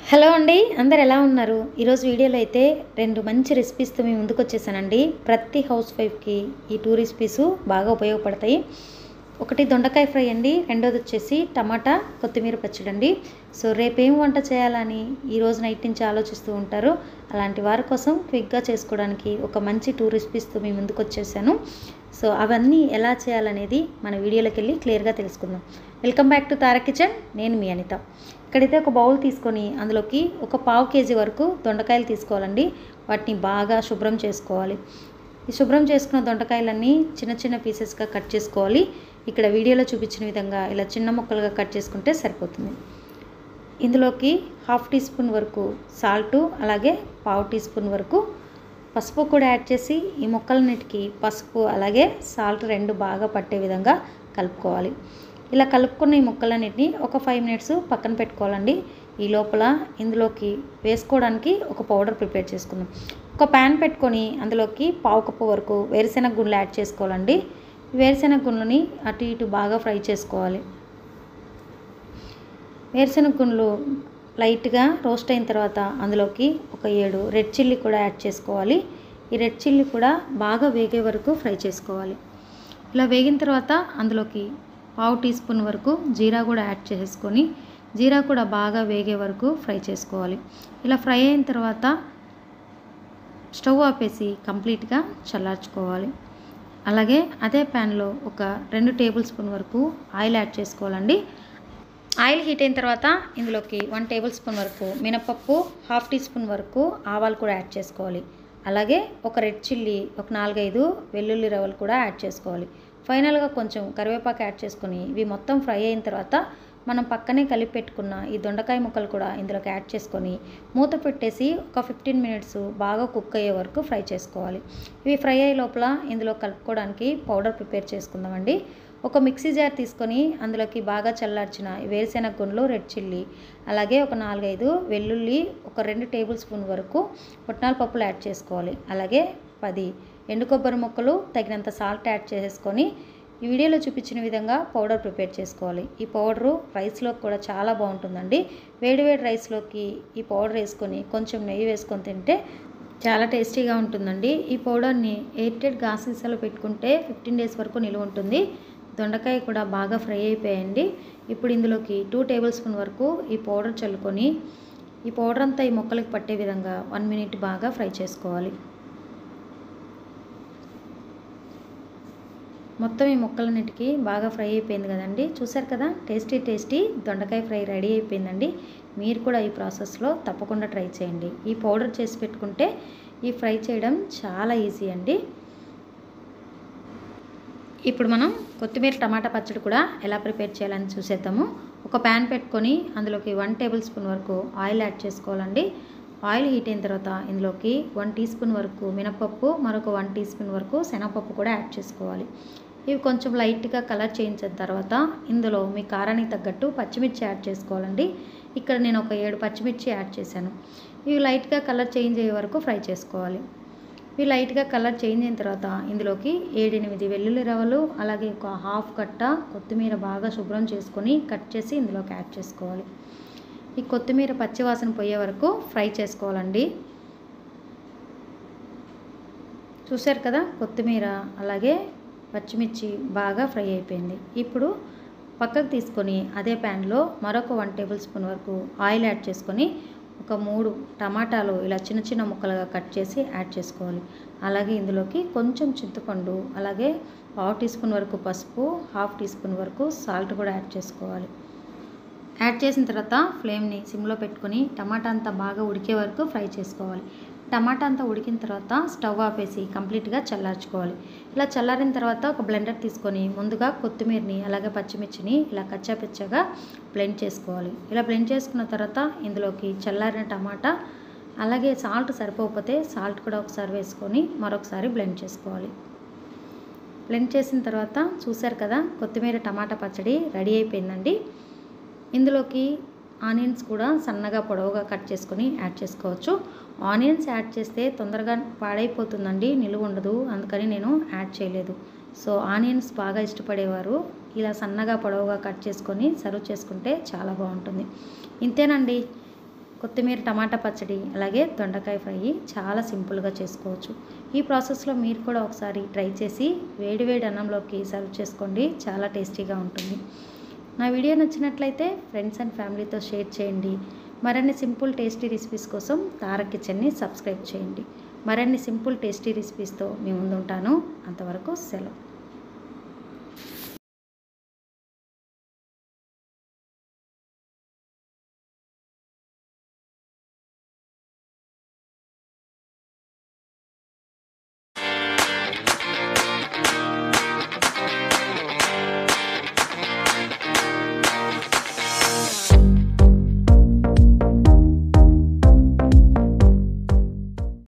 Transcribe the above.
hello అండి అందరు ఎలా ఉన్నారు ఈరోజు వీడియోలో అయితే రెండు మంచి రెసిపీస్తో మేము ముందుకు వచ్చేసానండి ప్రతి హౌస్ వైఫ్కి ఈ టూ రెసిపీస్ బాగా ఉపయోగపడతాయి ఒకటి దొండకాయ ఫ్రై అండి రెండోది వచ్చేసి టమాటా కొత్తిమీర పచ్చడి అండి సో రేపేం వంట చేయాలని ఈ రోజు నైట్ నుంచి ఆలోచిస్తూ ఉంటారు అలాంటి వారి కోసం క్విక్గా చేసుకోవడానికి ఒక మంచి టూ రెసిపీస్తో మేము ముందుకు వచ్చేసాను సో అవన్నీ ఎలా చేయాలనేది మన వీడియోలోకి వెళ్ళి క్లియర్గా తెలుసుకుందాం welcome back to Tarak kitchen నేను మీ అనిత ఇక్కడైతే ఒక బౌల్ తీసుకొని అందులోకి ఒక పావు కేజీ వరకు దొండకాయలు తీసుకోవాలండి వాటిని బాగా శుభ్రం చేసుకోవాలి ఈ శుభ్రం చేసుకున్న దొండకాయలన్నీ చిన్న చిన్న పీసెస్గా కట్ చేసుకోవాలి ఇక్కడ వీడియోలో చూపించిన విధంగా ఇలా చిన్న ముక్కలుగా కట్ చేసుకుంటే సరిపోతుంది ఇందులోకి హాఫ్ టీ స్పూన్ వరకు సాల్టు అలాగే పావు టీ స్పూన్ వరకు పసుపు కూడా యాడ్ చేసి ఈ ముక్కలన్నిటికీ పసుపు అలాగే సాల్ట్ రెండు బాగా పట్టే విధంగా కలుపుకోవాలి ఇలా కలుపుకున్న ఈ ముక్కలన్నిటిని ఒక ఫైవ్ మినిట్స్ పక్కన పెట్టుకోవాలండి ఈ లోపల ఇందులోకి వేసుకోవడానికి ఒక పౌడర్ ప్రిపేర్ చేసుకుందాం ఒక ప్యాన్ పెట్టుకొని అందులోకి పావు కప్పు వరకు వేరుశెనగ గుండ్లు యాడ్ చేసుకోవాలండి వేరుశెనగ గుండ్లని అటు ఇటు బాగా ఫ్రై చేసుకోవాలి వేరుశెనగ గుండ్లు లైట్గా రోస్ట్ అయిన తర్వాత అందులోకి ఒక ఏడు రెడ్ చిల్లీ కూడా యాడ్ చేసుకోవాలి ఈ రెడ్ చిల్లీ కూడా బాగా వేగే వరకు ఫ్రై చేసుకోవాలి ఇలా వేగిన తర్వాత అందులోకి పావు టీ స్పూన్ వరకు జీరా కూడా యాడ్ చేసుకొని జీరా కూడా బాగా వేగే వరకు ఫ్రై చేసుకోవాలి ఇలా ఫ్రై అయిన తర్వాత స్టవ్ ఆపేసి కంప్లీట్గా చల్లార్చుకోవాలి అలాగే అదే ప్యాన్లో ఒక రెండు టేబుల్ స్పూన్ వరకు ఆయిల్ యాడ్ చేసుకోవాలండి ఆయిల్ హీట్ అయిన తర్వాత ఇందులోకి వన్ టేబుల్ స్పూన్ వరకు మినపప్పు హాఫ్ టీ స్పూన్ వరకు ఆవాలు కూడా యాడ్ చేసుకోవాలి అలాగే ఒక రెడ్ చిల్లీ ఒక నాలుగైదు వెల్లుల్లి రవ్వలు కూడా యాడ్ చేసుకోవాలి ఫైనల్గా కొంచెం కరివేపాకు యాడ్ చేసుకొని ఇవి మొత్తం ఫ్రై అయిన తర్వాత మనం పక్కనే కలిపి పెట్టుకున్న ఈ దొండకాయ ముక్కలు కూడా ఇందులోకి యాడ్ చేసుకొని మూత పెట్టేసి ఒక ఫిఫ్టీన్ మినిట్స్ బాగా కుక్ అయ్యే వరకు ఫ్రై చేసుకోవాలి ఇవి ఫ్రై అయ్యే లోపల ఇందులో కలుపుకోవడానికి పౌడర్ ప్రిపేర్ చేసుకుందామండి ఒక మిక్సీ జార్ తీసుకొని అందులోకి బాగా చల్లార్చిన వేరుశెనగ గుండ్లు రెడ్ చిల్లీ అలాగే ఒక నాలుగైదు వెల్లుల్లి ఒక రెండు టేబుల్ స్పూన్ వరకు పుట్నాల పప్పులు యాడ్ చేసుకోవాలి అలాగే పది ఎండు కొబ్బరి ముక్కలు తగినంత సాల్ట్ యాడ్ చేసుకొని ఈ వీడియోలో చూపించిన విధంగా పౌడర్ ప్రిపేర్ చేసుకోవాలి ఈ పౌడరు రైస్లోకి కూడా చాలా బాగుంటుందండి వేడివేడి రైస్లోకి ఈ పౌడర్ వేసుకొని కొంచెం నెయ్యి వేసుకొని తింటే చాలా టేస్టీగా ఉంటుందండి ఈ పౌడర్ని ఎయిర్టెడ్ గాస్ సీసాలో పెట్టుకుంటే ఫిఫ్టీన్ డేస్ వరకు నిలువ ఉంటుంది దొండకాయ కూడా బాగా ఫ్రై అయిపోయాయండి ఇప్పుడు ఇందులోకి టూ టేబుల్ స్పూన్ వరకు ఈ పౌడర్ చల్లుకొని ఈ పౌడర్ అంతా ఈ మొక్కలకి పట్టే విధంగా వన్ మినిట్ బాగా ఫ్రై చేసుకోవాలి మొత్తం ఈ ముక్కలన్నిటికీ బాగా ఫ్రై అయిపోయింది కదండి చూసారు కదా టేస్టీ టేస్టీ దొండకాయ ఫ్రై రెడీ అయిపోయిందండి మీరు కూడా ఈ ప్రాసెస్లో తప్పకుండా ట్రై చేయండి ఈ పౌడర్ చేసి పెట్టుకుంటే ఈ ఫ్రై చేయడం చాలా ఈజీ అండి ఇప్పుడు మనం కొత్తిమీర టమాటా పచ్చడి కూడా ఎలా ప్రిపేర్ చేయాలని చూసేద్దాము ఒక ప్యాన్ పెట్టుకొని అందులోకి వన్ టేబుల్ స్పూన్ వరకు ఆయిల్ యాడ్ చేసుకోవాలండి ఆయిల్ హీట్ అయిన తర్వాత ఇందులోకి వన్ టీ స్పూన్ వరకు మినపప్పు మరొక వన్ టీ స్పూన్ వరకు శనగపప్పు కూడా యాడ్ చేసుకోవాలి ఇవి కొంచెం లైట్గా కలర్ చేయించిన తర్వాత ఇందులో మీ కారానికి తగ్గట్టు పచ్చిమిర్చి యాడ్ చేసుకోవాలండి ఇక్కడ నేను ఒక ఏడు పచ్చిమిర్చి యాడ్ చేశాను ఇవి లైట్గా కలర్ చేంజ్ అయ్యే వరకు ఫ్రై చేసుకోవాలి ఇవి లైట్గా కలర్ చేంజ్ అయిన తర్వాత ఇందులోకి ఏడెనిమిది వెల్లుల్లి రవ్వలు అలాగే ఒక హాఫ్ కట్ట కొత్తిమీర బాగా శుభ్రం చేసుకొని కట్ చేసి ఇందులోకి యాడ్ చేసుకోవాలి ఈ కొత్తిమీర పచ్చివాసన పోయే వరకు ఫ్రై చేసుకోవాలండి చూశారు కదా కొత్తిమీర అలాగే పచ్చిమిర్చి బాగా ఫ్రై అయిపోయింది ఇప్పుడు పక్కకు తీసుకొని అదే ప్యాన్లో మరొక వన్ టేబుల్ స్పూన్ వరకు ఆయిల్ యాడ్ చేసుకొని ఒక మూడు టమాటాలు ఇలా చిన్న చిన్న ముక్కలుగా కట్ చేసి యాడ్ చేసుకోవాలి అలాగే ఇందులోకి కొంచెం చింతపండు అలాగే పావు టీ స్పూన్ వరకు పసుపు హాఫ్ టీ స్పూన్ వరకు సాల్ట్ కూడా యాడ్ చేసుకోవాలి యాడ్ చేసిన తర్వాత ఫ్లేమ్ని సిమ్లో పెట్టుకొని టమాటా అంతా బాగా ఉడికే వరకు ఫ్రై చేసుకోవాలి టమాటా అంతా ఉడికిన తర్వాత స్టవ్ ఆపేసి కంప్లీట్గా చల్లార్చుకోవాలి ఇలా చల్లారిన తర్వాత ఒక బ్లెండర్ తీసుకొని ముందుగా కొత్తిమీరని అలాగే పచ్చిమిర్చిని ఇలా కచ్చాపిచ్చగా బ్లెండ్ చేసుకోవాలి ఇలా బ్లెండ్ చేసుకున్న తర్వాత ఇందులోకి చల్లారిన టమాటా అలాగే సాల్ట్ సరిపోకపోతే సాల్ట్ కూడా ఒకసారి వేసుకొని మరొకసారి బ్లెండ్ చేసుకోవాలి బ్లెండ్ చేసిన తర్వాత చూసారు కదా కొత్తిమీర టమాటా పచ్చడి రెడీ అయిపోయిందండి ఇందులోకి ఆనియన్స్ కూడా సన్నగా పొడవుగా కట్ చేసుకొని యాడ్ చేసుకోవచ్చు ఆనియన్స్ యాడ్ చేస్తే తొందరగా పాడైపోతుందండి నిలువ ఉండదు అందుకని నేను యాడ్ చేయలేదు సో ఆనియన్స్ బాగా ఇష్టపడేవారు ఇలా సన్నగా పొడవుగా కట్ చేసుకొని సర్వ్ చేసుకుంటే చాలా బాగుంటుంది ఇంతేనండి కొత్తిమీర టమాటా పచ్చడి అలాగే దొండకాయ ఫ్రై చాలా సింపుల్గా చేసుకోవచ్చు ఈ ప్రాసెస్లో మీరు కూడా ఒకసారి ట్రై చేసి వేడివేడి అన్నంలోకి సర్వ్ చేసుకోండి చాలా టేస్టీగా ఉంటుంది నా వీడియో నచ్చినట్లయితే ఫ్రెండ్స్ అండ్ ఫ్యామిలీతో షేర్ చేయండి మరిన్ని సింపుల్ టేస్టీ రెసిపీస్ కోసం తారక్ కిచెన్ని సబ్స్క్రైబ్ చేయండి మరిన్ని సింపుల్ టేస్టీ రెసిపీస్తో మీ ముందుంటాను అంతవరకు సెలవు